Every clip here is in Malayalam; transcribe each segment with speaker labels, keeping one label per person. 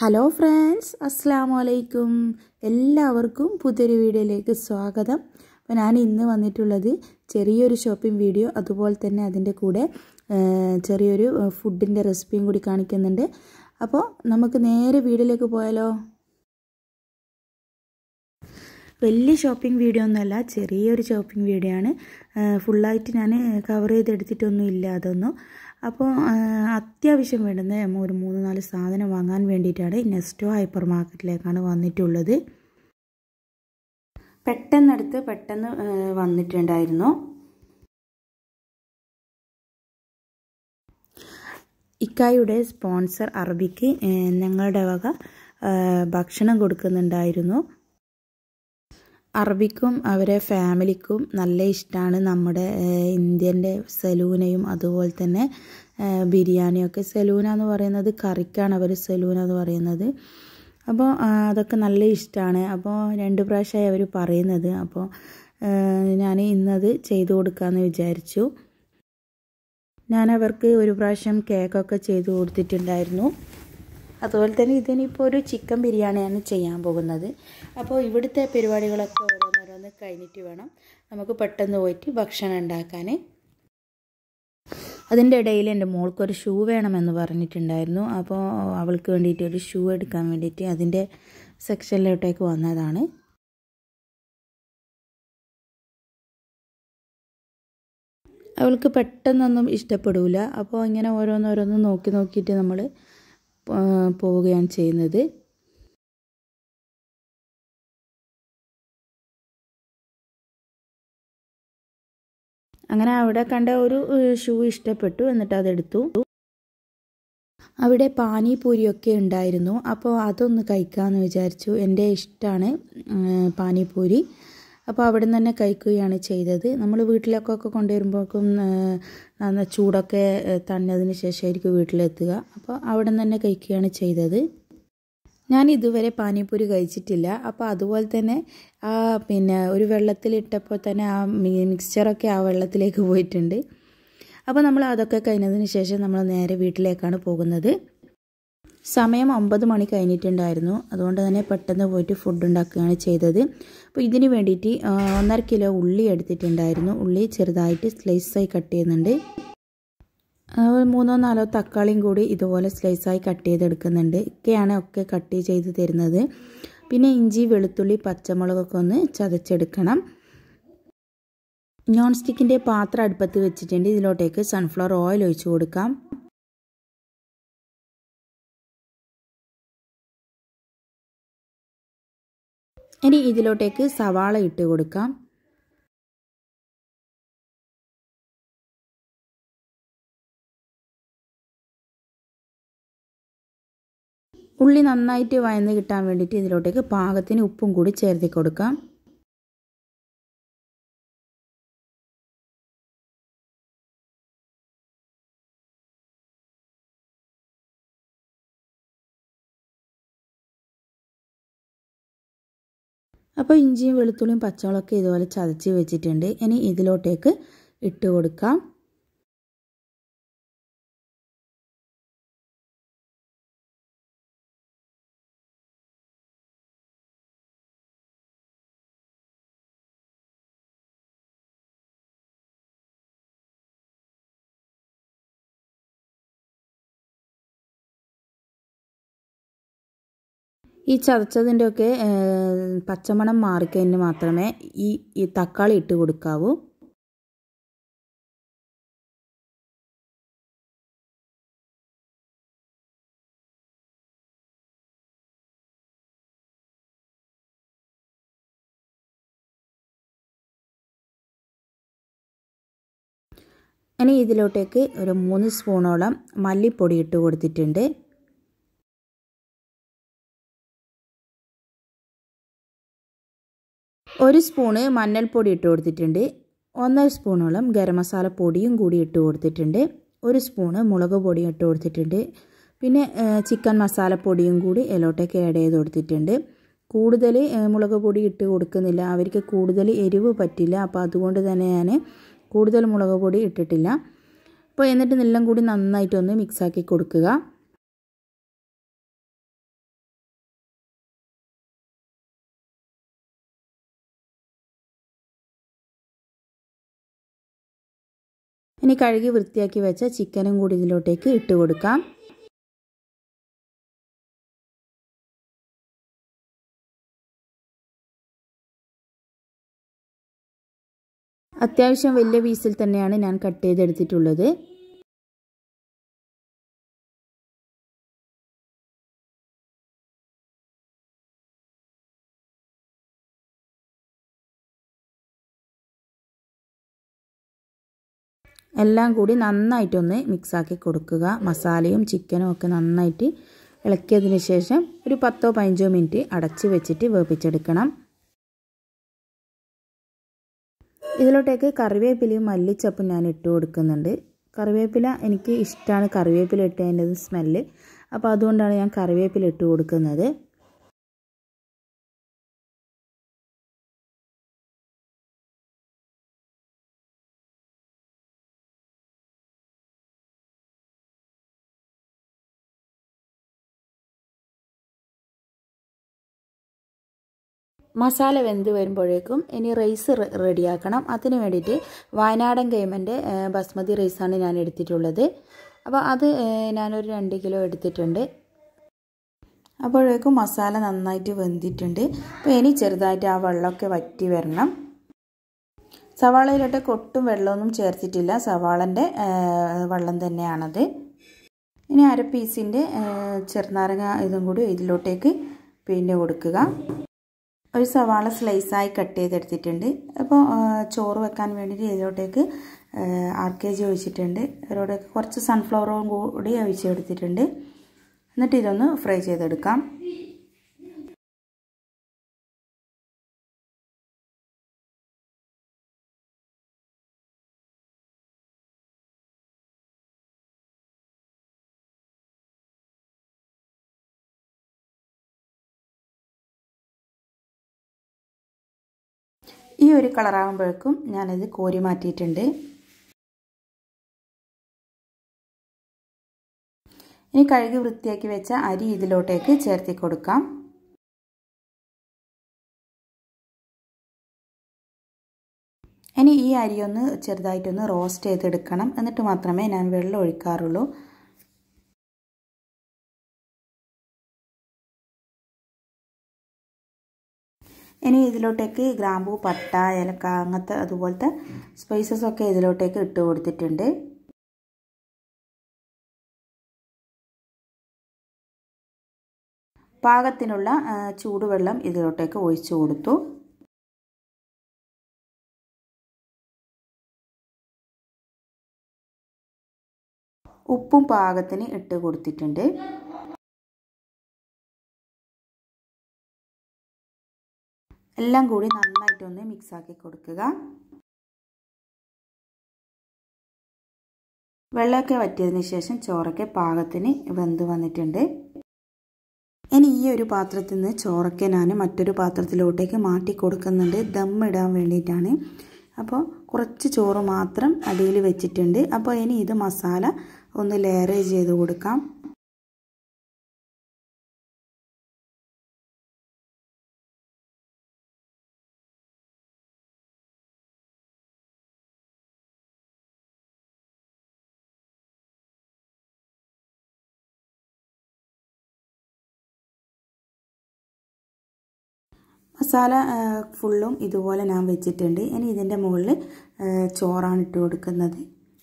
Speaker 1: ഹലോ ഫ്രണ്ട്സ് അസ്സാമു അലൈക്കും എല്ലാവർക്കും പുതിയൊരു വീഡിയോയിലേക്ക് സ്വാഗതം അപ്പോൾ ഞാൻ ഇന്ന് വന്നിട്ടുള്ളത് ചെറിയൊരു ഷോപ്പിംഗ് വീഡിയോ അതുപോലെ തന്നെ അതിൻ്റെ കൂടെ ആ, ചെറിയൊരു ഫുഡിൻ്റെ റെസിപ്പിയും കൂടി കാണിക്കുന്നുണ്ട് അപ്പോൾ നമുക്ക് നേരെ വീഡിയോയിലേക്ക് പോയാലോ വലിയ ഷോപ്പിംഗ് വീഡിയോ ഒന്നുമല്ല ചെറിയൊരു ഷോപ്പിംഗ് വീഡിയോ ആണ് ഫുള്ളായിട്ട് ഞാൻ കവർ ചെയ്തെടുത്തിട്ടൊന്നും ഇല്ല അതൊന്നും അപ്പോൾ അത്യാവശ്യം വേണ്ടുന്ന ഒരു മൂന്ന് നാല് സാധനം വാങ്ങാൻ വേണ്ടിയിട്ടാണ് നെസ്റ്റോ ഹൈപ്പർ മാർക്കറ്റിലേക്കാണ് വന്നിട്ടുള്ളത് പെട്ടെന്നടുത്ത് പെട്ടെന്ന് വന്നിട്ടുണ്ടായിരുന്നു ഇക്കായുടെ സ്പോൺസർ അറബിക്ക് ഞങ്ങളുടെ വക ഭക്ഷണം കൊടുക്കുന്നുണ്ടായിരുന്നു അറബിക്കും അവരെ ഫാമിലിക്കും നല്ല ഇഷ്ടമാണ് നമ്മുടെ ഇന്ത്യൻ്റെ സലൂനയും അതുപോലെ തന്നെ ബിരിയാണിയൊക്കെ സലൂന എന്ന് പറയുന്നത് കറിക്കാണ് അവർ സലൂന എന്ന് പറയുന്നത് അപ്പോൾ അതൊക്കെ നല്ല ഇഷ്ടമാണ് അപ്പോൾ രണ്ട് പ്രാവശ്യമായി അവർ പറയുന്നത് അപ്പോൾ ഞാൻ ഇന്നത് ചെയ്തു കൊടുക്കാമെന്ന് വിചാരിച്ചു ഞാൻ അവർക്ക് ഒരു പ്രാവശ്യം കേക്കൊക്കെ ചെയ്തു കൊടുത്തിട്ടുണ്ടായിരുന്നു അതുപോലെ തന്നെ ഇതിനിപ്പോൾ ഒരു ചിക്കൻ ബിരിയാണിയാണ് ചെയ്യാൻ പോകുന്നത് അപ്പോൾ ഇവിടുത്തെ പരിപാടികളൊക്കെ ഓരോന്നോരോന്ന് കഴിഞ്ഞിട്ട് വേണം നമുക്ക് പെട്ടെന്ന് പോയിട്ട് ഭക്ഷണം ഉണ്ടാക്കാൻ അതിൻ്റെ ഇടയിൽ എൻ്റെ മോൾക്കൊരു ഷൂ വേണമെന്ന് പറഞ്ഞിട്ടുണ്ടായിരുന്നു അപ്പോൾ അവൾക്ക് വേണ്ടിയിട്ട് ഒരു ഷൂ എടുക്കാൻ വേണ്ടിയിട്ട് അതിൻ്റെ സെക്ഷനിലോട്ടേക്ക് വന്നതാണ് അവൾക്ക് പെട്ടെന്നൊന്നും ഇഷ്ടപ്പെടില്ല അപ്പോൾ ഇങ്ങനെ ഓരോന്നോരോന്ന് നോക്കി നോക്കിയിട്ട് നമ്മൾ പോവുകയാണ് ചെയ്യുന്നത് അങ്ങനെ അവിടെ കണ്ട ഒരു ഷൂ ഇഷ്ടപ്പെട്ടു എന്നിട്ട് അതെടുത്തു അവിടെ പാനിപൂരിയൊക്കെ ഉണ്ടായിരുന്നു അപ്പോൾ അതൊന്ന് കഴിക്കാമെന്ന് വിചാരിച്ചു എൻ്റെ ഇഷ്ടമാണ് പാനിപൂരി അപ്പോൾ അവിടെ നിന്ന് തന്നെ കഴിക്കുകയാണ് ചെയ്തത് നമ്മൾ വീട്ടിലൊക്കെ കൊണ്ടുവരുമ്പോഴേക്കും ചൂടൊക്കെ തന്നതിന് ശേഷമായിരിക്കും വീട്ടിലെത്തുക അപ്പോൾ അവിടെ നിന്ന് തന്നെ കഴിക്കുകയാണ് ചെയ്തത് ഞാൻ ഇതുവരെ പാനിപ്പൂരി കഴിച്ചിട്ടില്ല അപ്പോൾ അതുപോലെ തന്നെ ആ പിന്നെ ഒരു വെള്ളത്തിലിട്ടപ്പോൾ തന്നെ ആ മിക്സ്ചറൊക്കെ ആ വെള്ളത്തിലേക്ക് പോയിട്ടുണ്ട് അപ്പോൾ നമ്മൾ അതൊക്കെ കഴിഞ്ഞതിന് ശേഷം നമ്മൾ നേരെ വീട്ടിലേക്കാണ് പോകുന്നത് സമയം ഒമ്പത് മണി കഴിഞ്ഞിട്ടുണ്ടായിരുന്നു അതുകൊണ്ട് തന്നെ പെട്ടെന്ന് പോയിട്ട് ഫുഡ് ഉണ്ടാക്കുകയാണ് ചെയ്തത് അപ്പോൾ ഇതിന് വേണ്ടിയിട്ട് ഒന്നര കിലോ ഉള്ളി എടുത്തിട്ടുണ്ടായിരുന്നു ഉള്ളി ചെറുതായിട്ട് സ്ലൈസായി കട്ട് ചെയ്യുന്നുണ്ട് മൂന്നോ നാലോ തക്കാളിയും കൂടി ഇതുപോലെ സ്ലൈസായി കട്ട് ചെയ്തെടുക്കുന്നുണ്ട് ഒക്കെയാണ് ഒക്കെ കട്ട് ചെയ്ത് തരുന്നത് പിന്നെ ഇഞ്ചി വെളുത്തുള്ളി പച്ചമുളകൊക്കെ ഒന്ന് ചതച്ചെടുക്കണം നോൺ സ്റ്റിക്കിൻ്റെ പാത്രം അടുപ്പത്ത് വെച്ചിട്ടുണ്ട് ഇതിലോട്ടേക്ക് സൺഫ്ലവർ ഓയിൽ ഒഴിച്ചു കൊടുക്കാം ഇനി ഇതിലോട്ടേക്ക് സവാള ഇട്ട് കൊടുക്കാം ഉള്ളി നന്നായിട്ട് വയന്ന് കിട്ടാൻ വേണ്ടിയിട്ട് ഇതിലോട്ടേക്ക് പാകത്തിന് ഉപ്പും കൂടി ചേർത്തി കൊടുക്കാം അപ്പോൾ ഇഞ്ചിയും വെളുത്തുള്ളിയും പച്ചമുളകൊക്കെ ഇതുപോലെ ചതച്ച് വെച്ചിട്ടുണ്ട് ഇനി ഇതിലോട്ടേക്ക് ഇട്ട് കൊടുക്കാം ഈ ചതച്ചതിൻ്റെ ഒക്കെ പച്ചമണം മാറിക്കഴിഞ്ഞ് മാത്രമേ ഈ ഈ തക്കാളി ഇട്ട് കൊടുക്കാവൂ ഇനി ഇതിലോട്ടേക്ക് ഒരു മൂന്ന് സ്പൂണോളം മല്ലിപ്പൊടി ഇട്ട് കൊടുത്തിട്ടുണ്ട് ഒരു സ്പൂണ് മഞ്ഞൾപ്പൊടി ഇട്ട് കൊടുത്തിട്ടുണ്ട് ഒന്നര സ്പൂണോളം ഗരം മസാല പൊടിയും കൂടി ഇട്ട് കൊടുത്തിട്ടുണ്ട് ഒരു സ്പൂണ് മുളക് പൊടി ഇട്ട് കൊടുത്തിട്ടുണ്ട് പിന്നെ ചിക്കൻ മസാല പൊടിയും കൂടി ഇതിലോട്ടേക്ക് ആഡ് ചെയ്ത് കൊടുത്തിട്ടുണ്ട് കൂടുതൽ മുളക് പൊടി ഇട്ട് കൊടുക്കുന്നില്ല അവർക്ക് കൂടുതൽ എരിവ് പറ്റില്ല അപ്പോൾ അതുകൊണ്ട് തന്നെ ഞാൻ കൂടുതൽ മുളക് പൊടി ഇട്ടിട്ടില്ല അപ്പോൾ എന്നിട്ട് എല്ലാം കൂടി നന്നായിട്ടൊന്ന് മിക്സാക്കി കൊടുക്കുക ഇനി കഴുകി വൃത്തിയാക്കി വെച്ച ചിക്കനും കൂടി ഇതിലോട്ടേക്ക് ഇട്ട് കൊടുക്കാം അത്യാവശ്യം വലിയ പീസിൽ തന്നെയാണ് ഞാൻ കട്ട് ചെയ്തെടുത്തിട്ടുള്ളത് എല്ലാം കൂടി നന്നായിട്ടൊന്ന് മിക്സാക്കി കൊടുക്കുക മസാലയും ചിക്കനും ഒക്കെ നന്നായിട്ട് ഇളക്കിയതിന് ശേഷം ഒരു പത്തോ പതിനഞ്ചോ മിനിറ്റ് അടച്ച് വെച്ചിട്ട് വേപ്പിച്ചെടുക്കണം ഇതിലോട്ടേക്ക് കറിവേപ്പിലയും മല്ലിച്ചപ്പും ഞാൻ ഇട്ട് കൊടുക്കുന്നുണ്ട് കറിവേപ്പില എനിക്ക് ഇഷ്ടമാണ് കറിവേപ്പില ഇട്ടതിൻ്റെ സ്മെല്ല് അപ്പോൾ അതുകൊണ്ടാണ് ഞാൻ കറിവേപ്പില ഇട്ട് കൊടുക്കുന്നത് മസാല വെന്ത് വരുമ്പോഴേക്കും ഇനി റൈസ് റെഡിയാക്കണം അതിന് വേണ്ടിയിട്ട് വയനാടൻ ഗെയിമിൻ്റെ ബസ്മതി റൈസാണ് ഞാൻ എടുത്തിട്ടുള്ളത് അപ്പോൾ അത് ഞാനൊരു രണ്ട് കിലോ എടുത്തിട്ടുണ്ട് അപ്പോഴേക്കും മസാല നന്നായിട്ട് വെന്തിട്ടുണ്ട് അപ്പോൾ ഇനി ചെറുതായിട്ട് ആ വെള്ളമൊക്കെ വറ്റി വരണം സവാളയിലോട്ട് കൊട്ടും വെള്ളമൊന്നും ചേർത്തിട്ടില്ല സവാളൻ്റെ വെള്ളം തന്നെയാണത് ഇനി അര പീസിൻ്റെ ചെറുനാരങ്ങ ഇതും കൂടി ഇതിലോട്ടേക്ക് പിഴിഞ്ഞ് കൊടുക്കുക ഒരു സവാള സ്ലൈസായി കട്ട് ചെയ്തെടുത്തിട്ടുണ്ട് അപ്പോൾ ചോറ് വെക്കാൻ വേണ്ടിയിട്ട് ഇതിലോട്ടേക്ക് ആർ കെ ജി ഒഴിച്ചിട്ടുണ്ട് ഇതിലോട്ടേക്ക് കുറച്ച് സൺഫ്ലവറും കൂടി ഒഴിച്ചെടുത്തിട്ടുണ്ട് എന്നിട്ട് ഇതൊന്ന് ഫ്രൈ ചെയ്തെടുക്കാം ഈ ഒരു കളറാകുമ്പോഴേക്കും ഞാനിത് കോരി മാറ്റിയിട്ടുണ്ട് ഇനി കഴുകി വൃത്തിയാക്കി വെച്ച അരി ഇതിലോട്ടേക്ക് ചേർത്തി കൊടുക്കാം ഇനി ഈ അരി ഒന്ന് ചെറുതായിട്ടൊന്ന് റോസ്റ്റ് ചെയ്തെടുക്കണം എന്നിട്ട് മാത്രമേ ഞാൻ വെള്ളം ഒഴിക്കാറുള്ളൂ ഇനി ഇതിലോട്ടേക്ക് ഗ്രാമ്പൂ പട്ട ഏലക്ക അങ്ങനത്തെ അതുപോലത്തെ സ്പൈസസ് ഒക്കെ ഇതിലോട്ടേക്ക് ഇട്ട് കൊടുത്തിട്ടുണ്ട് പാകത്തിനുള്ള ചൂടുവെള്ളം ഇതിലോട്ടേക്ക് ഒഴിച്ചു കൊടുത്തു ഉപ്പും പാകത്തിന് ഇട്ട് കൊടുത്തിട്ടുണ്ട് എല്ലാം കൂടി നന്നായിട്ടൊന്ന് മിക്സാക്കി കൊടുക്കുക വെള്ളമൊക്കെ വറ്റിയതിന് ശേഷം ചോറൊക്കെ പാകത്തിന് വെന്ത് വന്നിട്ടുണ്ട് ഇനി ഈ ഒരു പാത്രത്തിൽ നിന്ന് ചോറൊക്കെ ഞാൻ മറ്റൊരു പാത്രത്തിലോട്ടേക്ക് മാറ്റി കൊടുക്കുന്നുണ്ട് ദം ഇടാൻ വേണ്ടിയിട്ടാണ് അപ്പോൾ കുറച്ച് ചോറ് മാത്രം അടിയിൽ വെച്ചിട്ടുണ്ട് അപ്പോൾ ഇനി ഇത് മസാല ഒന്ന് ലെയർ ചെയ്ത് കൊടുക്കാം മസാല ഫുള്ളും ഇതുപോലെ ഞാൻ വെച്ചിട്ടുണ്ട് ഇനി ഇതിൻ്റെ മുകളിൽ ചോറാണ് ഇട്ട് കൊടുക്കുന്നത്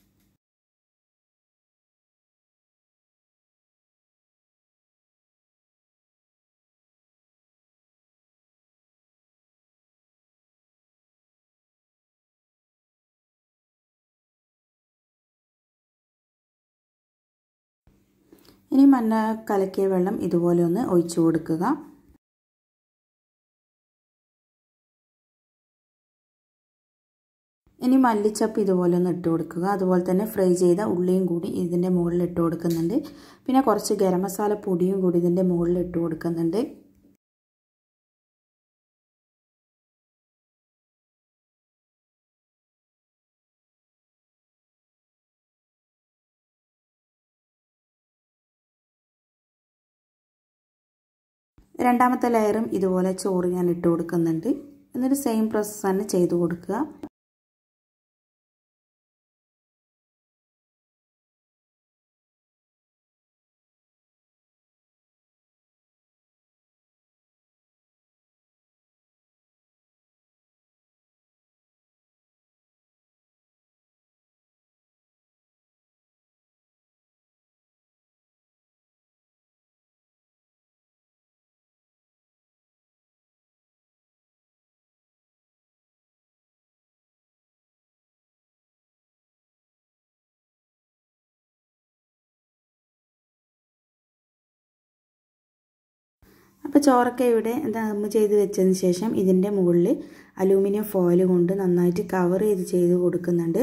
Speaker 1: ഇനി മഞ്ഞ കലക്കിയ വെള്ളം ഇതുപോലെ ഒന്ന് ഒഴിച്ചു കൊടുക്കുക ഇനി മല്ലിച്ചപ്പ് ഇതുപോലെ ഒന്ന് ഇട്ട് കൊടുക്കുക അതുപോലെ തന്നെ ഫ്രൈ ചെയ്ത ഉള്ളിയും കൂടി ഇതിൻ്റെ മുകളിൽ ഇട്ട് കൊടുക്കുന്നുണ്ട് പിന്നെ കുറച്ച് ഗരം മസാല പൊടിയും കൂടി ഇതിൻ്റെ മുകളിൽ ഇട്ട് കൊടുക്കുന്നുണ്ട് രണ്ടാമത്തെ ലെയറും ഇതുപോലെ ചോറ് ഞാൻ ഇട്ട് കൊടുക്കുന്നുണ്ട് എന്നിട്ട് സെയിം പ്രോസസ്സ് തന്നെ ചെയ്ത് കൊടുക്കുക അപ്പോൾ ചോറൊക്കെ ഇവിടെ ദം ചെയ്ത് വെച്ചതിന് ശേഷം ഇതിൻ്റെ മുകളിൽ അലൂമിനിയം ഫോയിൽ കൊണ്ട് നന്നായിട്ട് കവർ ചെയ്ത് ചെയ്ത് കൊടുക്കുന്നുണ്ട്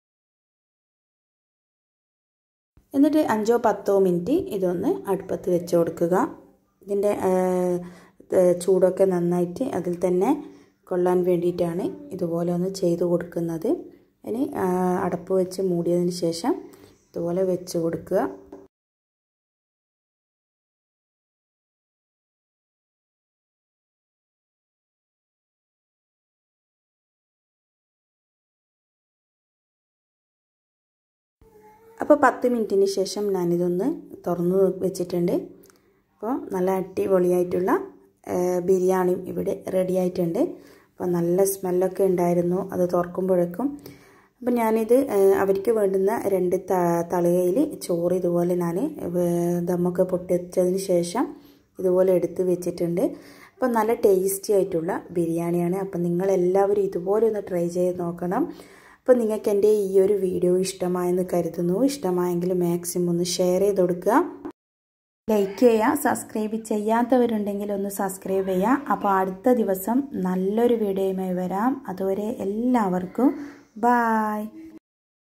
Speaker 1: എന്നിട്ട് അഞ്ചോ പത്തോ മിനിറ്റ് ഇതൊന്ന് അടുപ്പത്ത് വെച്ച് കൊടുക്കുക ഇതിൻ്റെ ചൂടൊക്കെ നന്നായിട്ട് അതിൽ തന്നെ കൊള്ളാൻ വേണ്ടിയിട്ടാണ് ഇതുപോലെ ഒന്ന് ചെയ്ത് കൊടുക്കുന്നത് ഇനി അടപ്പ് വെച്ച് മൂടിയതിന് ശേഷം ഇതുപോലെ വെച്ച് കൊടുക്കുക അപ്പോൾ പത്ത് മിനിറ്റിന് ശേഷം ഞാനിതൊന്ന് തുറന്ന് വെച്ചിട്ടുണ്ട് അപ്പോൾ നല്ല അടിപൊളിയായിട്ടുള്ള ബിരിയാണിയും ഇവിടെ റെഡി ആയിട്ടുണ്ട് അപ്പോൾ നല്ല സ്മെല്ലൊക്കെ ഉണ്ടായിരുന്നു അത് തുറക്കുമ്പോഴേക്കും അപ്പം ഞാനിത് അവർക്ക് വേണ്ടുന്ന രണ്ട് തളികയിൽ ചോറ് ഇതുപോലെ ഞാൻ ദമ്മൊക്കെ പൊട്ടിച്ചതിന് ശേഷം ഇതുപോലെ എടുത്ത് വെച്ചിട്ടുണ്ട് അപ്പം നല്ല ടേസ്റ്റി ആയിട്ടുള്ള ബിരിയാണിയാണ് അപ്പം നിങ്ങളെല്ലാവരും ഇതുപോലെ ഒന്ന് ട്രൈ ചെയ്ത് നോക്കണം അപ്പോൾ നിങ്ങൾക്ക് എൻ്റെ ഈ ഒരു വീഡിയോ ഇഷ്ടമായെന്ന് കരുതുന്നു ഇഷ്ടമായെങ്കിൽ മാക്സിമം ഒന്ന് ഷെയർ ചെയ്ത് കൊടുക്കുക ലൈക്ക് ചെയ്യുക സബ്സ്ക്രൈബ് ചെയ്യാത്തവരുണ്ടെങ്കിൽ ഒന്ന് സബ്സ്ക്രൈബ് ചെയ്യുക അപ്പോൾ അടുത്ത ദിവസം നല്ലൊരു വീഡിയോയുമായി വരാം അതുവരെ എല്ലാവർക്കും ബായ്